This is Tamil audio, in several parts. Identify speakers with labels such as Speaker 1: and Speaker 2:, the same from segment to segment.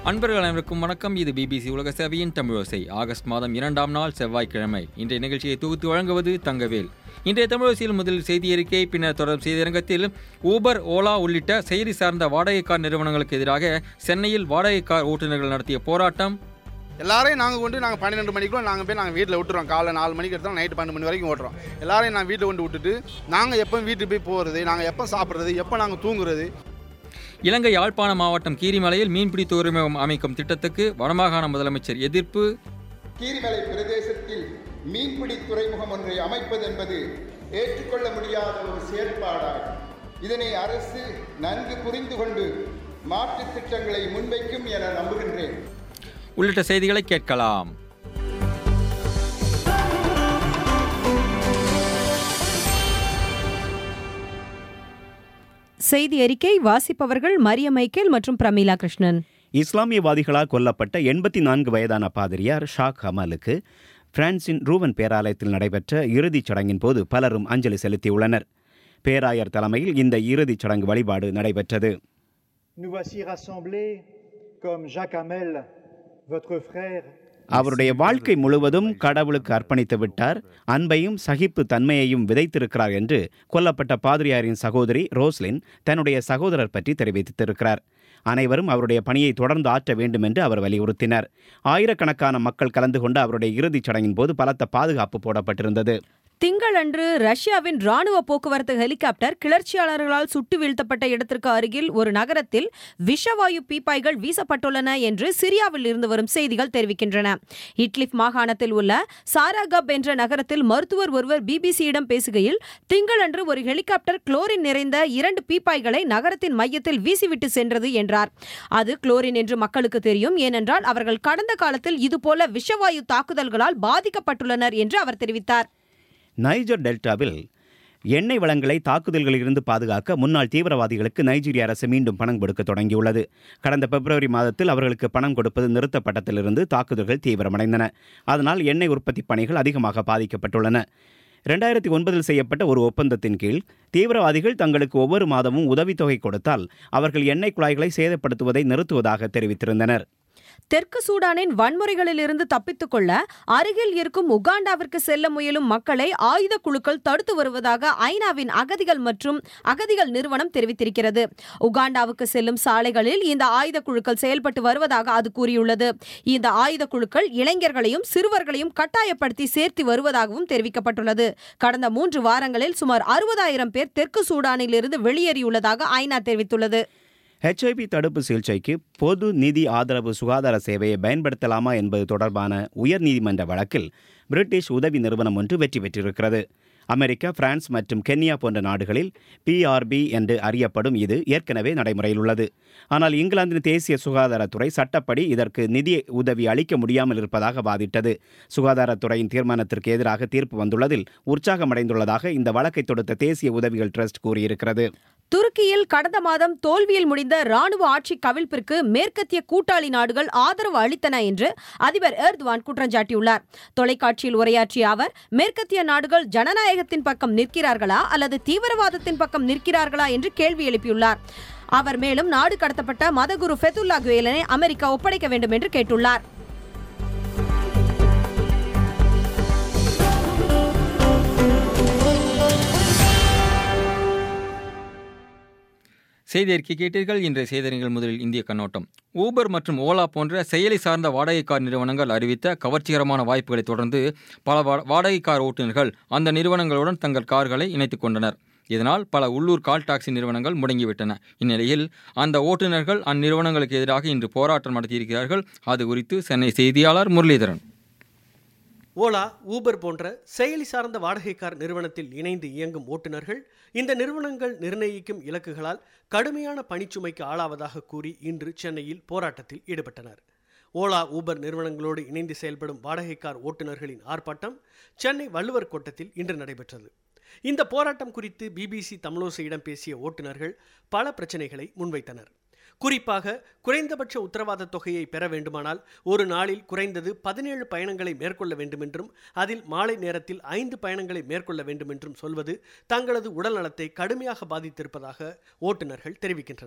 Speaker 1: அன்பர்கள் அனைவருக்கும் வணக்கம் இது பிபிசி உலக சேவையின் தமிழோசை ஆகஸ்ட் மாதம் இரண்டாம் நாள் செவ்வாய்க்கிழமை இன்றைய நிகழ்ச்சியை தொகுத்து வழங்குவது தங்கவேல் இன்றைய தமிழோசையில் முதலில் செய்தி அறிக்கை பின்னர் தொடரும் செய்தியரங்கத்தில் ஊபர் ஓலா உள்ளிட்ட செயலி சார்ந்த வாடகை கார் நிறுவனங்களுக்கு எதிராக சென்னையில் வாடகை கார் ஓட்டுநர்கள் நடத்திய போராட்டம்
Speaker 2: எல்லாரையும் நாங்கள் கொண்டு நாங்கள் பன்னிரெண்டு மணிக்குள்ள நாங்கள் போய் நாங்கள் வீட்டில் விட்டுறோம் காலை நாலு மணிக்கு எடுத்தாலும் நைட்டு பன்னெண்டு மணி வரைக்கும் ஓட்டுறோம் எல்லாரையும் நான் வீட்டில் கொண்டு விட்டுட்டு நாங்கள் எப்போ வீட்டுக்கு போய் போகிறது நாங்கள் எப்போ சாப்பிட்றது எப்போ நாங்கள் தூங்குறது
Speaker 1: இலங்கை யாழ்ப்பாண மாவட்டம் கீரிமலையில் மீன்பிடி துறைமுகம் அமைக்கும் திட்டத்துக்கு வடமாகாண முதலமைச்சர் எதிர்ப்பு
Speaker 3: கீரிமலை பிரதேசத்தில் மீன்பிடி துறைமுகம் ஒன்றை அமைப்பது என்பது ஏற்றுக்கொள்ள முடியாத ஒரு செயற்பாடாகும் இதனை அரசு நன்கு புரிந்து கொண்டு மாற்றுத் திட்டங்களை முன்வைக்கும் என நம்புகின்றேன்
Speaker 1: உள்ளிட்ட செய்திகளை கேட்கலாம்
Speaker 4: செய்தி அறிக்கை வாசிப்பவர்கள் மரிய மைக்கேல் மற்றும் பிரமீளா கிருஷ்ணன்
Speaker 5: இஸ்லாமியவாதிகளால் கொல்லப்பட்ட எண்பத்தி நான்கு வயதான பாதிரியார் ஷாக் ஹமாலுக்கு பிரான்சின் ரூவன் பேராலயத்தில் நடைபெற்ற இறுதிச் சடங்கின் போது பலரும் அஞ்சலி செலுத்தியுள்ளனர் பேராயர் தலைமையில் இந்த இறுதிச் சடங்கு வழிபாடு நடைபெற்றது
Speaker 6: Nous voici rassemblés comme Jacques Hamel, votre frère,
Speaker 5: அவருடைய வாழ்க்கை முழுவதும் கடவுளுக்கு அர்ப்பணித்து விட்டார் அன்பையும் சகிப்பு தன்மையையும் விதைத்திருக்கிறார் என்று கொல்லப்பட்ட பாதிரியாரின் சகோதரி ரோஸ்லின் தன்னுடைய சகோதரர் பற்றி தெரிவித்திருக்கிறார் அனைவரும் அவருடைய பணியை தொடர்ந்து ஆற்ற வேண்டும் என்று அவர் வலியுறுத்தினார் ஆயிரக்கணக்கான மக்கள் கலந்து கொண்ட அவருடைய இறுதிச் சடங்கின் போது பலத்த பாதுகாப்பு போடப்பட்டிருந்தது
Speaker 4: திங்களன்று ரஷ்யாவின் ராணுவ போக்குவரத்து ஹெலிகாப்டர் கிளர்ச்சியாளர்களால் சுட்டு வீழ்த்தப்பட்ட இடத்திற்கு அருகில் ஒரு நகரத்தில் விஷவாயு பீப்பாய்கள் வீசப்பட்டுள்ளன என்று சிரியாவில் இருந்து வரும் செய்திகள் தெரிவிக்கின்றன இட்லிப் மாகாணத்தில் உள்ள சாராகப் என்ற நகரத்தில் மருத்துவர் ஒருவர் பிபிசியிடம் பேசுகையில் திங்களன்று ஒரு ஹெலிகாப்டர் குளோரின் நிறைந்த இரண்டு பீப்பாய்களை நகரத்தின் மையத்தில் வீசிவிட்டு சென்றது என்றார் அது குளோரின் என்று மக்களுக்கு தெரியும் ஏனென்றால் அவர்கள் கடந்த காலத்தில் இதுபோல விஷவாயு தாக்குதல்களால் பாதிக்கப்பட்டுள்ளனர் என்று அவர் தெரிவித்தார்
Speaker 5: நைஜர் டெல்டாவில் எண்ணெய் வளங்களை தாக்குதல்களிலிருந்து பாதுகாக்க முன்னாள் தீவிரவாதிகளுக்கு நைஜீரிய அரசு மீண்டும் பணம் கொடுக்க தொடங்கியுள்ளது கடந்த பிப்ரவரி மாதத்தில் அவர்களுக்கு பணம் கொடுப்பது நிறுத்தப்பட்டதிலிருந்து தாக்குதல்கள் தீவிரமடைந்தன அதனால் எண்ணெய் உற்பத்தி பணிகள் அதிகமாக பாதிக்கப்பட்டுள்ளன ரெண்டாயிரத்தி ஒன்பதில் செய்யப்பட்ட ஒரு ஒப்பந்தத்தின் கீழ் தீவிரவாதிகள் தங்களுக்கு ஒவ்வொரு மாதமும் உதவித்தொகை கொடுத்தால் அவர்கள் எண்ணெய் குழாய்களை சேதப்படுத்துவதை நிறுத்துவதாக தெரிவித்திருந்தனர்
Speaker 4: தெற்கு சூடானின் வன்முறைகளிலிருந்து தப்பித்துக் கொள்ள அருகில் இருக்கும் உகாண்டாவிற்கு செல்ல முயலும் மக்களை ஆயுத குழுக்கள் தடுத்து வருவதாக ஐநாவின் அகதிகள் மற்றும் அகதிகள் நிறுவனம் தெரிவித்திருக்கிறது உகாண்டாவுக்கு செல்லும் சாலைகளில் இந்த ஆயுத குழுக்கள் செயல்பட்டு வருவதாக அது கூறியுள்ளது இந்த ஆயுத குழுக்கள் இளைஞர்களையும் சிறுவர்களையும் கட்டாயப்படுத்தி சேர்த்து வருவதாகவும் தெரிவிக்கப்பட்டுள்ளது கடந்த மூன்று வாரங்களில் சுமார் அறுபதாயிரம் பேர் தெற்கு சூடானில் இருந்து வெளியேறியுள்ளதாக ஐநா தெரிவித்துள்ளது
Speaker 5: ஹெச்ஐவி தடுப்பு சிகிச்சைக்கு பொது நிதி ஆதரவு சுகாதார சேவையை பயன்படுத்தலாமா என்பது தொடர்பான உயர்நீதிமன்ற வழக்கில் பிரிட்டிஷ் உதவி நிறுவனம் ஒன்று வெற்றி பெற்றிருக்கிறது அமெரிக்கா பிரான்ஸ் மற்றும் கென்யா போன்ற நாடுகளில் பிஆர்பி என்று அறியப்படும் இது ஏற்கனவே நடைமுறையில் உள்ளது ஆனால் இங்கிலாந்தின் தேசிய சுகாதாரத்துறை சட்டப்படி இதற்கு நிதி உதவி அளிக்க முடியாமல் இருப்பதாக வாதிட்டது சுகாதாரத்துறையின் தீர்மானத்திற்கு எதிராக தீர்ப்பு வந்துள்ளதில் உற்சாகமடைந்துள்ளதாக இந்த வழக்கை தொடுத்த தேசிய உதவிகள் ட்ரஸ்ட் கூறியிருக்கிறது
Speaker 4: துருக்கியில் கடந்த மாதம் தோல்வியில் முடிந்த ராணுவ ஆட்சி கவிழ்ப்பிற்கு மேற்கத்திய கூட்டாளி நாடுகள் ஆதரவு அளித்தன என்று அதிபர் எர்துவான் குற்றம் சாட்டியுள்ளார் தொலைக்காட்சியில் உரையாற்றிய அவர் மேற்கத்திய நாடுகள் ஜனநாயகத்தின் பக்கம் நிற்கிறார்களா அல்லது தீவிரவாதத்தின் பக்கம் நிற்கிறார்களா என்று கேள்வி எழுப்பியுள்ளார் அவர் மேலும் நாடு கடத்தப்பட்ட மதகுரு ஃபெதுல்லா குவேலனை அமெரிக்கா ஒப்படைக்க வேண்டும் என்று கேட்டுள்ளார்
Speaker 1: செய்தி அறிக்கை கேட்டீர்கள் இன்றைய செய்திகள் முதலில் இந்திய கண்ணோட்டம் ஊபர் மற்றும் ஓலா போன்ற செயலி சார்ந்த வாடகை கார் நிறுவனங்கள் அறிவித்த கவர்ச்சிகரமான வாய்ப்புகளை தொடர்ந்து பல வா- வாடகை கார் ஓட்டுநர்கள் அந்த நிறுவனங்களுடன் தங்கள் கார்களை இணைத்துக் கொண்டனர் இதனால் பல உள்ளூர் கால் டாக்ஸி நிறுவனங்கள் முடங்கிவிட்டன இந்நிலையில் அந்த ஓட்டுநர்கள் அந்நிறுவனங்களுக்கு எதிராக இன்று போராட்டம் நடத்தியிருக்கிறார்கள் அது குறித்து சென்னை செய்தியாளர் முரளிதரன்
Speaker 7: ஓலா ஊபர் போன்ற செயலி சார்ந்த வாடகை கார் நிறுவனத்தில் இணைந்து இயங்கும் ஓட்டுநர்கள் இந்த நிறுவனங்கள் நிர்ணயிக்கும் இலக்குகளால் கடுமையான பணிச்சுமைக்கு ஆளாவதாக கூறி இன்று சென்னையில் போராட்டத்தில் ஈடுபட்டனர் ஓலா ஊபர் நிறுவனங்களோடு இணைந்து செயல்படும் வாடகை கார் ஓட்டுநர்களின் ஆர்ப்பாட்டம் சென்னை வள்ளுவர் கோட்டத்தில் இன்று நடைபெற்றது இந்த போராட்டம் குறித்து பிபிசி தமிழோசையிடம் பேசிய ஓட்டுநர்கள் பல பிரச்சனைகளை முன்வைத்தனர் குறிப்பாக குறைந்தபட்ச உத்தரவாத தொகையை பெற வேண்டுமானால் ஒரு நாளில் குறைந்தது பதினேழு பயணங்களை மேற்கொள்ள வேண்டுமென்றும் அதில் மாலை நேரத்தில் ஐந்து பயணங்களை மேற்கொள்ள வேண்டுமென்றும் சொல்வது தங்களது உடல் நலத்தை கடுமையாக பாதித்திருப்பதாக ஓட்டுநர்கள் தெரிவிக்கின்றனர்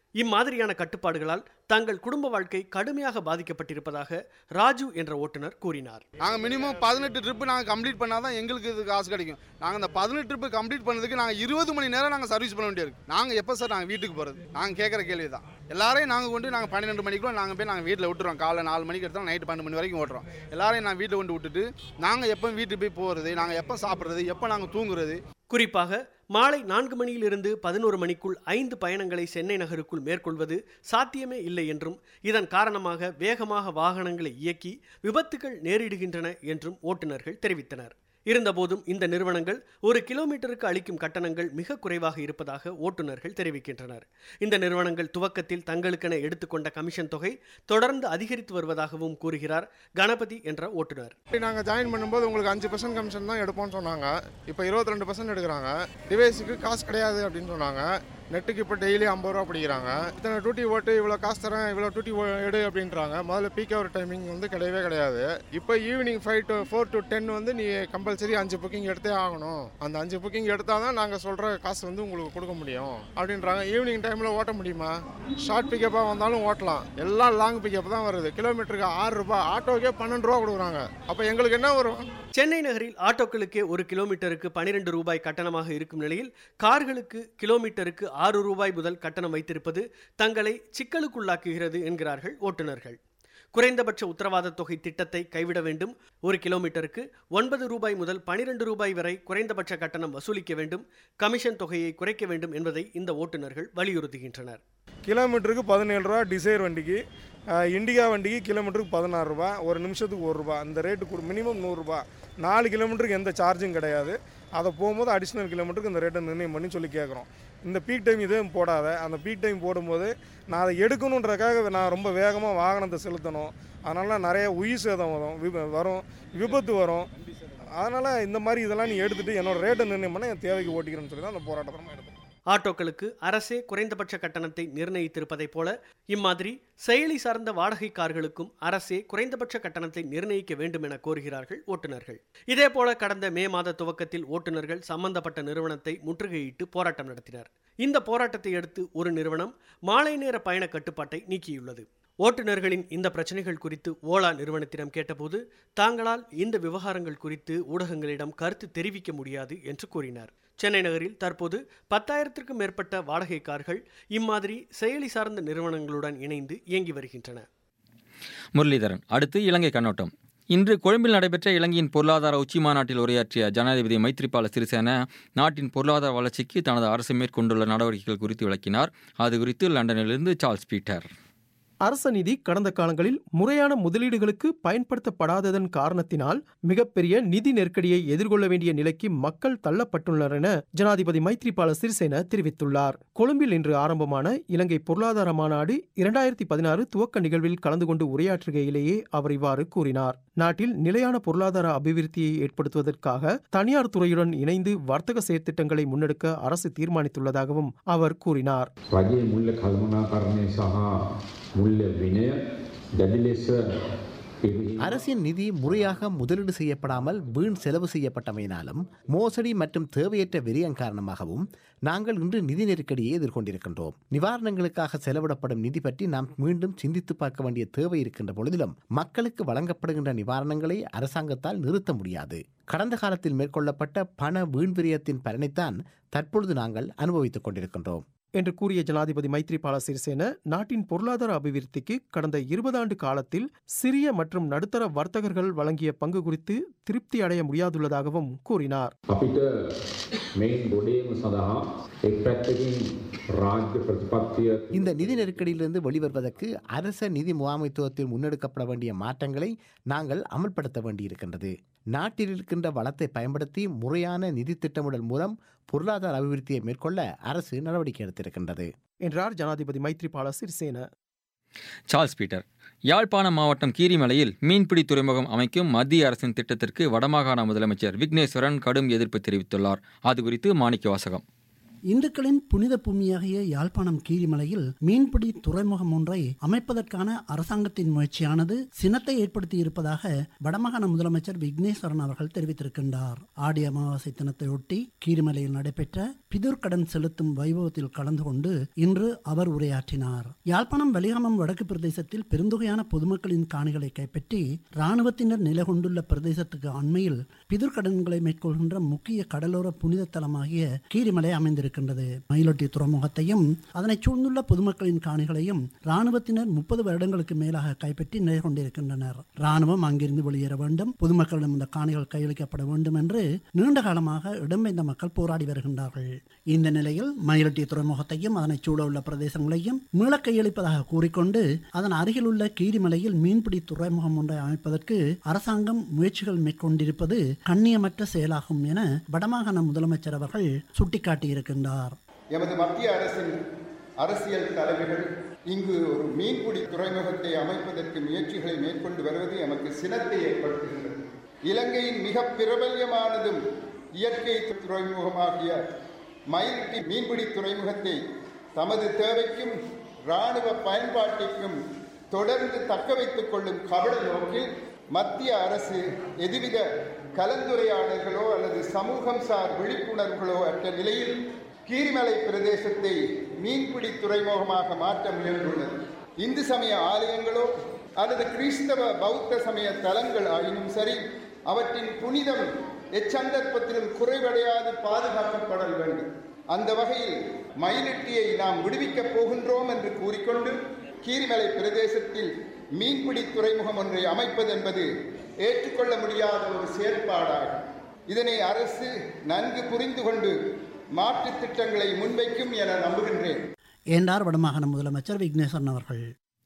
Speaker 7: இம்மாதிரியான கட்டுப்பாடுகளால் தங்கள் குடும்ப வாழ்க்கை கடுமையாக பாதிக்கப்பட்டிருப்பதாக ராஜு என்ற ஓட்டுநர் கூறினார்
Speaker 2: நாங்கள் மினிமம் பதினெட்டு ட்ரிப்பு நாங்கள் கம்ப்ளீட் பண்ணால் தான் எங்களுக்கு இது காசு கிடைக்கும் நாங்கள் இந்த பதினெட்டு ட்ரிப்பு கம்ப்ளீட் பண்ணதுக்கு நாங்கள் இருபது மணி நேரம் நாங்கள் சர்வீஸ் பண்ண வேண்டியிருக்கு நாங்கள் எப்போ சார் நாங்கள் வீட்டுக்கு போகிறது நாங்கள் கேட்குற கேள்வி தான் எல்லாரையும் நாங்கள் கொண்டு நாங்கள் பன்னிரெண்டு மணிக்குள்ள நாங்கள் போய் நாங்கள் வீட்டில் விட்டுறோம் காலைல நாலு மணிக்கு எடுத்தாலும் நைட்டு பன்னெண்டு மணி வரைக்கும் ஓட்டுறோம் எல்லாரையும் நான் வீட்டில் கொண்டு விட்டுட்டு நாங்கள் எப்போ வீட்டுக்கு போய் போகிறது நாங்கள் எப்போ சாப்பிட்றது எப்போ நாங்கள் தூங்குறது
Speaker 7: குறிப்பாக மாலை நான்கு மணியிலிருந்து பதினோரு மணிக்குள் ஐந்து பயணங்களை சென்னை நகருக்குள் மேற்கொள்வது சாத்தியமே இல்லை என்றும் இதன் காரணமாக வேகமாக வாகனங்களை இயக்கி விபத்துகள் நேரிடுகின்றன என்றும் ஓட்டுநர்கள் தெரிவித்தனர் இருந்தபோதும் இந்த நிறுவனங்கள் ஒரு கிலோமீட்டருக்கு அளிக்கும் கட்டணங்கள் மிக குறைவாக இருப்பதாக ஓட்டுநர்கள் தெரிவிக்கின்றனர் இந்த நிறுவனங்கள் துவக்கத்தில் தங்களுக்கென எடுத்துக்கொண்ட கமிஷன் தொகை தொடர்ந்து அதிகரித்து வருவதாகவும் கூறுகிறார் கணபதி என்ற ஓட்டுநர்
Speaker 8: நாங்கள் ஜாயின் பண்ணும்போது உங்களுக்கு அஞ்சு பர்சன்ட் கமிஷன் தான் எடுப்போம்னு சொன்னாங்க இப்போ இருபத்தி ரெண்டு பர்சன்ட் எடுக்கிறாங்க டிவைஸுக்கு காசு கிடையாது அப்படின்னு சொன்னாங்க நெட்டுக்கு இப்போ டெய்லி ஐம்பது ரூபா பிடிக்கிறாங்க இத்தனை டூட்டி ஓட்டு இவ்வளோ காசு தரேன் இவ்வளோ டூட்டி எடு அப்படின்றாங்க முதல்ல பீக் ஹவர் டைமிங் வந்து கிடையவே கிடையாது இப்போ evening five to four to ten வந்து நீ கம்பல்சரி அஞ்சு புக்கிங் எடுத்தே ஆகணும் அந்த அஞ்சு புக்கிங் எடுத்தால் தான் நாங்கள் சொல்கிற காசு வந்து உங்களுக்கு கொடுக்க முடியும் அப்படின்றாங்க ஈவினிங் டைமில் ஓட்ட முடியுமா ஷார்ட் பிக்கப்பாக வந்தாலும் ஓட்டலாம் எல்லாம் லாங் பிக்கப் தான் வருது கிலோமீட்டருக்கு ஆறு ரூபாய் ஆட்டோக்கே பன்னெண்டு ரூபா கொடுக்குறாங்க அப்போ எங்களுக்கு என்ன வரும்
Speaker 7: சென்னை நகரில் ஆட்டோக்களுக்கே ஒரு கிலோமீட்டருக்கு பனிரெண்டு ரூபாய் கட்டணமாக இருக்கும் நிலையில் கார்களுக்கு கிலோமீட்டருக்கு ஆறு ரூபாய் முதல் கட்டணம் வைத்திருப்பது தங்களை சிக்கலுக்குள்ளாக்குகிறது என்கிறார்கள் ஓட்டுநர்கள் குறைந்தபட்ச உத்தரவாத தொகை திட்டத்தை கைவிட வேண்டும் ஒரு கிலோமீட்டருக்கு ஒன்பது ரூபாய் முதல் பனிரெண்டு ரூபாய் வரை குறைந்தபட்ச கட்டணம் வசூலிக்க வேண்டும் கமிஷன் தொகையை குறைக்க வேண்டும் என்பதை இந்த ஓட்டுநர்கள் வலியுறுத்துகின்றனர்
Speaker 8: கிலோமீட்டருக்கு பதினேழு ரூபா டிசைர் வண்டிக்கு அஹ், இண்டிகா வண்டிக்கு கிலோமீட்டருக்கு பதினாறு ரூபா ஒரு நிமிஷத்துக்கு ஒரு ரூபா அந்த ரேட்டு மினிமம் நூறுரூபா நாலு கிலோமீட்டருக்கு எந்த சார்ஜும் கிடையாது அதை போகும்போது அடிஷ்னல் கிலோமீட்டருக்கு இந்த ரேட்டை நிர்ணயம் பண்ணி சொல்லி கேட்குறோம் இந்த பீக் டைம் இதுவும் போடாத அந்த பீக் டைம் போடும்போது நான் அதை எடுக்கணுன்றக்காக நான் ரொம்ப வேகமாக வாகனத்தை செலுத்தணும் அதனால நிறைய உயிர் சேதம் வரும் விப வரும் விபத்து வரும் அதனால் இந்த மாதிரி இதெல்லாம் நீ எடுத்துகிட்டு என்னோட ரேட்டை நிர்ணயம் பண்ண என் தேவைக்கு ஓட்டிக்கிறேன்னு சொல்லி தான் அந்த போராட்டத்தை நம்ம எடுத்தோம்
Speaker 7: ஆட்டோக்களுக்கு அரசே குறைந்தபட்ச கட்டணத்தை நிர்ணயித்திருப்பதைப் போல இம்மாதிரி செயலி சார்ந்த வாடகை கார்களுக்கும் அரசே குறைந்தபட்ச கட்டணத்தை நிர்ணயிக்க வேண்டும் என கோருகிறார்கள் ஓட்டுநர்கள் இதேபோல கடந்த மே மாத துவக்கத்தில் ஓட்டுநர்கள் சம்பந்தப்பட்ட நிறுவனத்தை முற்றுகையிட்டு போராட்டம் நடத்தினர் இந்த போராட்டத்தை அடுத்து ஒரு நிறுவனம் மாலை நேர பயண கட்டுப்பாட்டை நீக்கியுள்ளது ஓட்டுநர்களின் இந்த பிரச்சனைகள் குறித்து ஓலா நிறுவனத்திடம் கேட்டபோது தாங்களால் இந்த விவகாரங்கள் குறித்து ஊடகங்களிடம் கருத்து தெரிவிக்க முடியாது என்று கூறினார் சென்னை நகரில் தற்போது பத்தாயிரத்திற்கும் மேற்பட்ட வாடகை கார்கள் இம்மாதிரி செயலி சார்ந்த நிறுவனங்களுடன் இணைந்து இயங்கி வருகின்றன
Speaker 1: முரளிதரன் அடுத்து இலங்கை கண்ணோட்டம் இன்று கொழும்பில் நடைபெற்ற இலங்கையின் பொருளாதார உச்சி மாநாட்டில் உரையாற்றிய ஜனாதிபதி மைத்ரிபால சிறிசேன நாட்டின் பொருளாதார வளர்ச்சிக்கு தனது அரசு மேற்கொண்டுள்ள நடவடிக்கைகள் குறித்து விளக்கினார் அது குறித்து லண்டனிலிருந்து சார்ல்ஸ் பீட்டர்
Speaker 9: அரச நிதி கடந்த காலங்களில் முறையான முதலீடுகளுக்கு பயன்படுத்தப்படாததன் காரணத்தினால் மிகப்பெரிய நிதி நெருக்கடியை எதிர்கொள்ள வேண்டிய நிலைக்கு மக்கள் தள்ளப்பட்டுள்ளனர் என ஜனாதிபதி மைத்ரிபால சிறிசேன தெரிவித்துள்ளார் கொழும்பில் இன்று ஆரம்பமான இலங்கை பொருளாதார மாநாடு இரண்டாயிரத்தி பதினாறு துவக்க நிகழ்வில் கலந்து கொண்டு உரையாற்றுகையிலேயே அவர் இவ்வாறு கூறினார் நாட்டில் நிலையான பொருளாதார அபிவிருத்தியை ஏற்படுத்துவதற்காக தனியார் துறையுடன் இணைந்து வர்த்தக செயற்திட்டங்களை முன்னெடுக்க அரசு தீர்மானித்துள்ளதாகவும் அவர் கூறினார்
Speaker 10: රජයේ මුල්ල කළමනාකරණය සහ මුල්ල විනය දැඩි ලෙස පිරිහි
Speaker 11: அரசின் நிதி முறையாக முதலீடு செய்யப்படாமல் வீண் செலவு செய்யப்பட்டமையினாலும் மோசடி மற்றும் தேவையற்ற விரயம் காரணமாகவும் நாங்கள் இன்று நிதி நெருக்கடியை எதிர்கொண்டிருக்கின்றோம் நிவாரணங்களுக்காக செலவிடப்படும் நிதி பற்றி நாம் மீண்டும் சிந்தித்து பார்க்க வேண்டிய தேவை இருக்கின்ற பொழுதிலும் மக்களுக்கு வழங்கப்படுகின்ற நிவாரணங்களை அரசாங்கத்தால் நிறுத்த முடியாது கடந்த காலத்தில் மேற்கொள்ளப்பட்ட பண வீண் விரயத்தின் பலனைத்தான் தற்பொழுது நாங்கள் அனுபவித்துக் கொண்டிருக்கின்றோம்
Speaker 9: என்று கூறிய ஜனாதிபதி மைத்ரிபால சிறிசேன நாட்டின் பொருளாதார அபிவிருத்திக்கு கடந்த இருபதாண்டு காலத்தில் சிறிய மற்றும் நடுத்தர வர்த்தகர்கள் வழங்கிய பங்கு குறித்து திருப்தி அடைய முடியாதுள்ளதாகவும் கூறினார்
Speaker 10: අපිට මෙයින් ගොඩේම සඳහා එක් පැත්තකින් රාජ්‍ය ප්‍රතිපත්තිය
Speaker 11: இந்த நிதி நெருக்கடியிலிருந்து வெளிவருவதற்கு அரச நிதி முகாமைத்துவத்தில் முன்னெடுக்கப்பட வேண்டிய மாற்றங்களை நாங்கள் அமல்படுத்த வேண்டியிருக்கின்றது நாட்டில் இருக்கின்ற வளத்தை பயன்படுத்தி முறையான நிதி திட்டமிடல் மூலம் பொருளாதார அபிவிருத்தியை மேற்கொள்ள அரசு நடவடிக்கை எடுத்திருக்கின்றது
Speaker 9: என்றார் ஜனாதிபதி மைத்ரிபால சிறிசேன
Speaker 1: சார்ல்ஸ் பீட்டர் யாழ்ப்பாணம் மாவட்டம் கீரிமலையில் மீன்பிடி துறைமுகம் அமைக்கும் மத்திய அரசின் திட்டத்திற்கு வடமாகாண முதலமைச்சர் விக்னேஸ்வரன் கடும் எதிர்ப்பு தெரிவித்துள்ளார் அது குறித்து மாணிக்க வாசகம்
Speaker 12: இந்துக்களின் புனித பூமியாகிய யாழ்ப்பாணம் கீரிமலையில் மீன்பிடி துறைமுகம் ஒன்றை அமைப்பதற்கான அரசாங்கத்தின் முயற்சியானது சினத்தை ஏற்படுத்தி இருப்பதாக வடமாகாண முதலமைச்சர் விக்னேஸ்வரன் அவர்கள் தெரிவித்திருக்கின்றார் ஆடி அமாவாசை தினத்தையொட்டி கீரிமலையில் நடைபெற்ற பிதுர் கடன் செலுத்தும் வைபவத்தில் கலந்து கொண்டு இன்று அவர் உரையாற்றினார் யாழ்ப்பாணம் வலிகாமம் வடக்கு பிரதேசத்தில் பெருந்தொகையான பொதுமக்களின் காணிகளை கைப்பற்றி இராணுவத்தினர் நிலை கொண்டுள்ள பிரதேசத்துக்கு அண்மையில் பிதுர் கடன்களை மேற்கொள்கின்ற முக்கிய கடலோர புனித தலமாகிய கீரிமலை அமைந்திருக்கின்றது மயிலொட்டி துறைமுகத்தையும் அதனைச் சூழ்ந்துள்ள பொதுமக்களின் காணிகளையும் இராணுவத்தினர் முப்பது வருடங்களுக்கு மேலாக கைப்பற்றி நிலை கொண்டிருக்கின்றனர் இராணுவம் அங்கிருந்து வெளியேற வேண்டும் பொதுமக்களிடம் இந்த காணிகள் கையளிக்கப்பட வேண்டும் என்று நீண்ட காலமாக இடம்பெயர்ந்த மக்கள் போராடி வருகின்றார்கள் இந்த நிலையில் மயிலட்டி துறைமுகத்தையும் அதனைச் சூழ உள்ள பிரதேசங்களையும் மீள கையளிப்பதாக கூறிக்கொண்டு அதன் அருகில் உள்ள கீரிமலையில் மீன்பிடி துறைமுகம் ஒன்றை அமைப்பதற்கு அரசாங்கம் முயற்சிகள் மேற்கொண்டிருப்பது கண்ணியமற்ற செயலாகும் என வடமாகாண முதலமைச்சர் அவர்கள் சுட்டிக்காட்டியிருக்கின்றார்
Speaker 3: எமது மத்திய அரசின் அரசியல் தலைவர்கள் இங்கு ஒரு மீன்பிடி துறைமுகத்தை அமைப்பதற்கு முயற்சிகளை மேற்கொண்டு வருவது எமக்கு சினத்தை ஏற்படுத்துகின்றது இலங்கையின் மிக பிரபல்யமானதும் இயற்கை துறைமுகமாகிய மயிலிட்டி மீன்பிடி துறைமுகத்தை தமது தேவைக்கும் இராணுவ பயன்பாட்டிற்கும் தொடர்ந்து தக்க வைத்துக் கொள்ளும் கபட நோக்கில் மத்திய அரசு எதுவித கலந்துரையாடல்களோ அல்லது சமூகம் சார் விழிப்புணர்வுகளோ அற்ற நிலையில் கீரிமலை பிரதேசத்தை மீன்பிடி துறைமுகமாக மாற்ற முயன்றுள்ளது இந்து சமய ஆலயங்களோ அல்லது கிறிஸ்தவ பௌத்த சமய தலங்கள் ஆயினும் சரி அவற்றின் புனிதம் எச்சந்தர்ப்பத்திலும் குறைவடையாது பாதுகாக்கப்படல் வேண்டும் அந்த வகையில் மயிலிட்டியை நாம் விடுவிக்கப் போகின்றோம் என்று கூறிக்கொண்டு கீரிமலை பிரதேசத்தில் மீன்பிடி துறைமுகம் ஒன்றை அமைப்பது என்பது ஏற்றுக்கொள்ள முடியாத ஒரு செயற்பாடாகும் இதனை அரசு நன்கு புரிந்து கொண்டு மாற்றுத் திட்டங்களை முன்வைக்கும் என நம்புகின்றேன்
Speaker 12: என்றார் வடமாகாண முதலமைச்சர் விக்னேஸ்வரன் அவர்கள்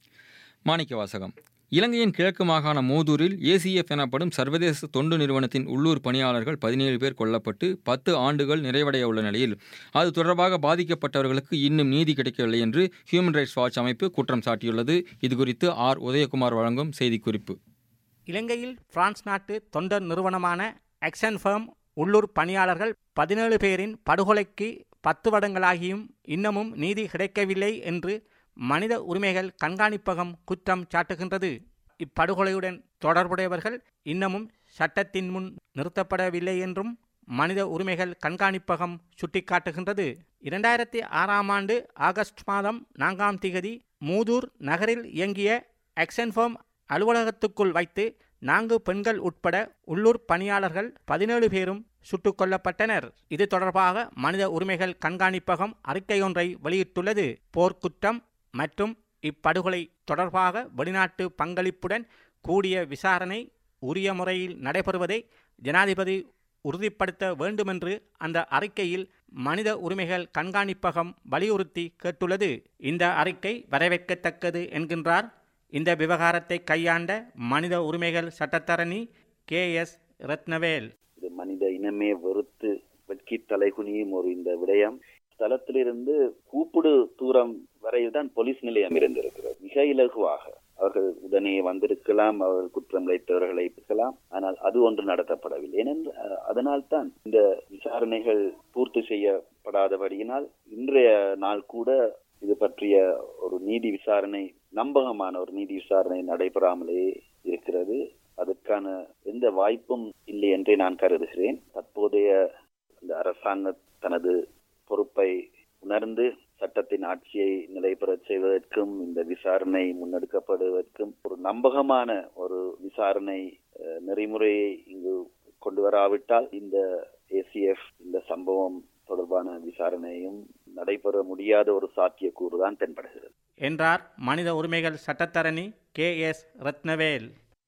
Speaker 1: மாணிக்க வாசகம் இலங்கையின் கிழக்கு மாகாண மோதூரில் ஏசிஎஃப் எனப்படும் சர்வதேச தொண்டு நிறுவனத்தின் உள்ளூர் பணியாளர்கள் பதினேழு பேர் கொல்லப்பட்டு பத்து ஆண்டுகள் நிறைவடைய உள்ள நிலையில் அது தொடர்பாக பாதிக்கப்பட்டவர்களுக்கு இன்னும் நீதி கிடைக்கவில்லை என்று ஹியூமன் ரைட்ஸ் வாட்ச் அமைப்பு குற்றம் சாட்டியுள்ளது இதுகுறித்து ஆர் உதயகுமார் வழங்கும் செய்திக்குறிப்பு
Speaker 13: இலங்கையில் பிரான்ஸ் நாட்டு தொண்டர் நிறுவனமான ஆக்சன் ஃபேம் உள்ளூர் பணியாளர்கள் பதினேழு பேரின் படுகொலைக்கு பத்து வருடங்களாகியும் இன்னமும் நீதி கிடைக்கவில்லை என்று மனித உரிமைகள் கண்காணிப்பகம் குற்றம் சாட்டுகின்றது இப்படுகொலையுடன் தொடர்புடையவர்கள் இன்னமும் சட்டத்தின் முன் நிறுத்தப்படவில்லை என்றும் மனித உரிமைகள் கண்காணிப்பகம் சுட்டிக்காட்டுகின்றது இரண்டாயிரத்தி ஆறாம் ஆண்டு ஆகஸ்ட் மாதம் நான்காம் திகதி மூதூர் நகரில் இயங்கிய எக்ஸன்ஃபோம் அலுவலகத்துக்குள் வைத்து நான்கு பெண்கள் உட்பட உள்ளூர் பணியாளர்கள் பதினேழு பேரும் சுட்டுக் கொல்லப்பட்டனர் இது தொடர்பாக மனித உரிமைகள் கண்காணிப்பகம் அறிக்கையொன்றை வெளியிட்டுள்ளது போர்க்குற்றம் மற்றும் இப்படுகொலை தொடர்பாக வெளிநாட்டு பங்களிப்புடன் கூடிய விசாரணை உரிய முறையில் நடைபெறுவதை ஜனாதிபதி உறுதிப்படுத்த வேண்டுமென்று அந்த அறிக்கையில் மனித உரிமைகள் கண்காணிப்பகம் வலியுறுத்தி கேட்டுள்ளது இந்த அறிக்கை வரவேற்கத்தக்கது என்கின்றார் இந்த விவகாரத்தை கையாண்ட மனித உரிமைகள் சட்டத்தரணி கே எஸ் ரத்னவேல்
Speaker 14: இது மனித இனமே வெறுத்து வெட்கி தலைகுனியும் ஒரு இந்த விடயம் ஸ்தலத்திலிருந்து கூப்பிடு தூரம் வரையில் போலீஸ் நிலையம் இருந்திருக்கிறது மிக இலகுவாக அவர்கள் உடனே வந்திருக்கலாம் அவர்கள் குற்றம் இழைத்தவர்களை இருக்கலாம் ஆனால் அது ஒன்று நடத்தப்படவில்லை ஏனென்று அதனால் தான் இந்த விசாரணைகள் பூர்த்தி செய்யப்படாதபடியினால் இன்றைய நாள் கூட இது பற்றிய ஒரு நீதி விசாரணை நம்பகமான ஒரு நீதி விசாரணை நடைபெறாமலே இருக்கிறது அதற்கான எந்த வாய்ப்பும் இல்லை என்றே நான் கருதுகிறேன் தற்போதைய இந்த அரசாங்க தனது பொறுப்பை உணர்ந்து சட்டத்தின் ஆட்சியை நிலைபெறச் செய்வதற்கும் இந்த விசாரணை முன்னெடுக்கப்படுவதற்கும் ஒரு நம்பகமான ஒரு விசாரணை நெறிமுறையை இங்கு கொண்டு வராவிட்டால் இந்த ஏசிஎஃப் இந்த சம்பவம் தொடர்பான விசாரணையும் நடைபெற முடியாத ஒரு சாத்தியக்கூறு தான் தென்படுகிறது
Speaker 13: என்றார் மனித உரிமைகள் சட்டத்தரணி K S Rathnavel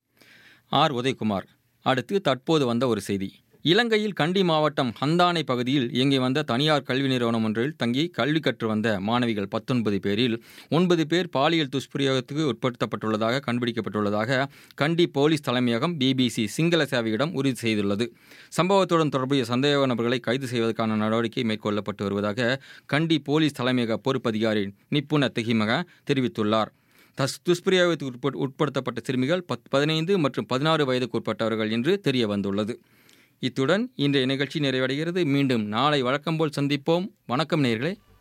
Speaker 1: R Udayakumar அடுத்து தற்போது வந்த ஒரு செய்தி இலங்கையில் கண்டி மாவட்டம் ஹந்தானை பகுதியில் இயங்கி வந்த தனியார் கல்வி நிறுவனம் ஒன்றில் தங்கி கல்வி கற்று வந்த மாணவிகள் பத்தொன்பது பேரில் ஒன்பது பேர் பாலியல் துஷ்பிரயோகத்துக்கு உட்படுத்தப்பட்டுள்ளதாக கண்டுபிடிக்கப்பட்டுள்ளதாக கண்டி போலீஸ் தலைமையகம் பிபிசி சிங்கள சேவையிடம் உறுதி செய்துள்ளது சம்பவத்துடன் தொடர்புடைய சந்தேக நபர்களை கைது செய்வதற்கான நடவடிக்கை மேற்கொள்ளப்பட்டு வருவதாக கண்டி போலீஸ் தலைமையக பொறுப்பதிகாரி நிப்புண தெஹிமக தெரிவித்துள்ளார் தஸ் துஷ்பிரயோகத்துக்கு உட்பட் உட்படுத்தப்பட்ட சிறுமிகள் பத் பதினைந்து மற்றும் பதினாறு வயதுக்கு உட்பட்டவர்கள் என்று தெரிய வந்துள்ளது இத்துடன் இன்றைய நிகழ்ச்சி நிறைவடைகிறது மீண்டும் நாளை வழக்கம்போல் சந்திப்போம் வணக்கம் நேர்களே